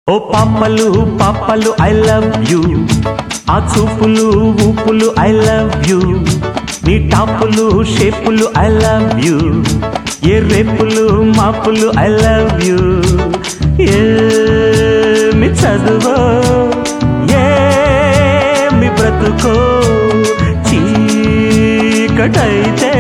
ఓ పాపలు పాపలు I love you ఆ చూపులు ఊపులు ఐ లవ్ యూ నీ టాపులు షేపులు ఐ లవ్ యూ ఏ రేపులు మాపులు ఐ లవ్ యూ ఏమి చదువో ఏమి బ్రతుకో చీకటైతే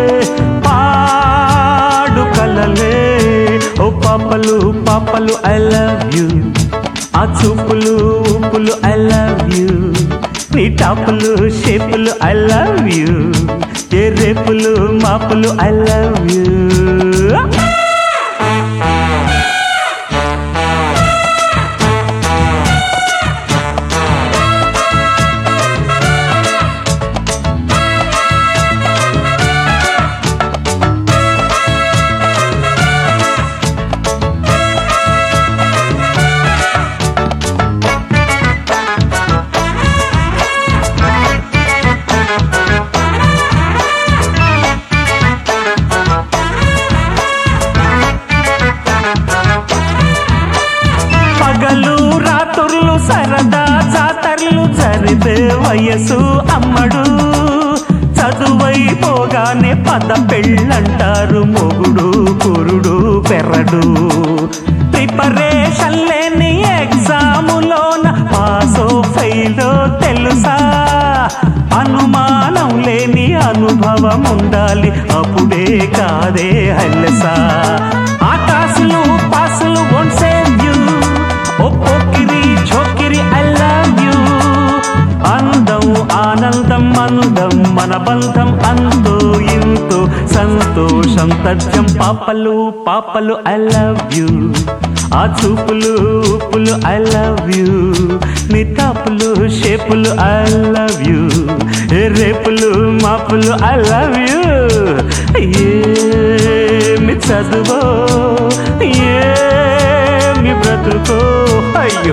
పాడు కలలే ఓ పాపలు పాపలు ఐ లవ్ యూ ఆ చూపులు ఊపులు ఐ లవ్ యూ నీ టాపులు షేపులు ఐ లవ్ యూ ఏ రేపులు మాపులు ఐ లవ్ యూ పగలు రాత్రులు సరదా జాతరలు జరిపే వయసు అమ్మడు చదువైపోగానే పద పెళ్ళంటారు మొగుడు కురుడు పెరడు ప్రిపరేషన్ లేని ఎగ్జాములోన పాసో ఫెయిలో తెలుసా అనుమానం లేని అనుభవం ఉండాలి అప్పుడే కాదే హల్లసా ఆకాశలు పాసులు వోంట్ సేవ్ యూ ఓ పోకిరి ఛోకిరి ఐ లవ్ యూ అందం ఆనందం అందం మన బంధం అంతో ఇంతో సంతోషం తథ్యం పాపలు పాపలు ఐ లవ్ యూ ఆ చూపులు ఊపులు ఐ లవ్ యూ నీ టాపులు షేపులు ఐ లవ్ యూ ఏ రేపులు మాపులు ఐ లవ్ యూ ఏమి చదువో ఏమి బ్రతుకో అయ్యో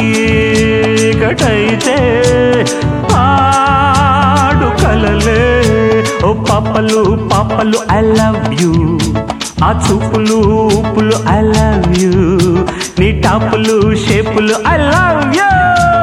చీకటైతే పాడు కలలే ఓ పాపలు పాపలు ఐ లవ్ యూ ఆ చూపులు ఊపులు ఐ లవ్ యూ నీ టాపులు షేపులు ఐ లవ్ యూ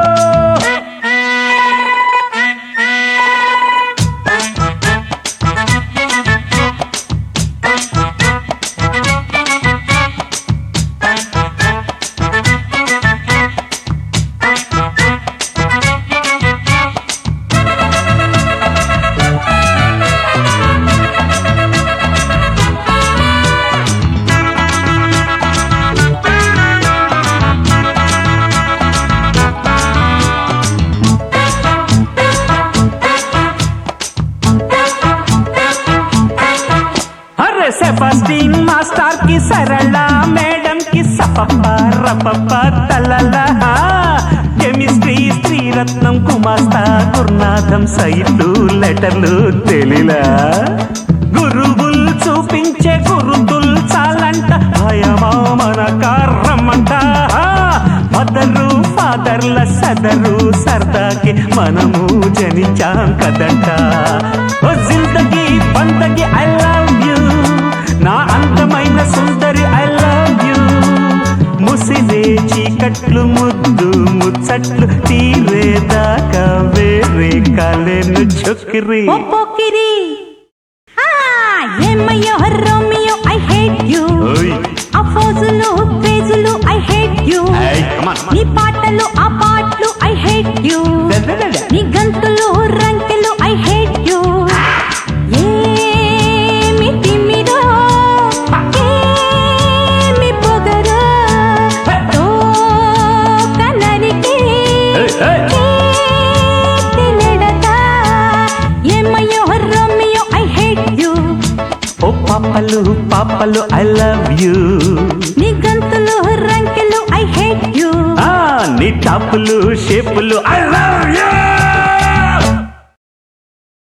అరే సెబాస్టిన్ మాస్టర్ కి సరళ మేడం కి సపప్ప రపప్ప తలల కెమిస్ట్రీ శ్రీరత్నం కుమాస్తా గురునాథం సైట్లు లెటర్లు తెలిలా గురువులు చూపించే గురుతులు చాలంట భయమా మన కార్రమంట మదరు ఫాదర్ల సదరు సరదాకి మనము జనించాం కదంట ఓ జిందగీ బందగి ఐ లవ్ యూ నా అందమైన సుందరి ఐ లవ్ యూ ముసిరే చీకట్లు ముద్దు ముచ్చట్లు తీరేదాకా వేరే కాలేను చొక్కిరి ఓ పోకిరి ఆ, ఏమయ్యో రోమియో ఐ హేట్ యు ఓయ్ ఆ ఫోజులు పేజులు ఐ హేట్ యు ఏయ్, come on, come on. నీ పాటలు ఆ పాటలు ఐ హేట్ యు నీ గంతులు రంకెలు ఐ హేట్ యు ఏమి తిమ్మిదో ఏమి పొగరో తోక నరికి ఏయ్, ఏయ్. చేతినెడతా. ఏమయ్యో రోమియో ఐ హేట్ యు ఓ పాపలు పాపలు ఐ లవ్ యూ నీ గంతులు రంకెలు ఐ హేట్ యు ఆ నీ టాపులు షేపులు ఐ లవ్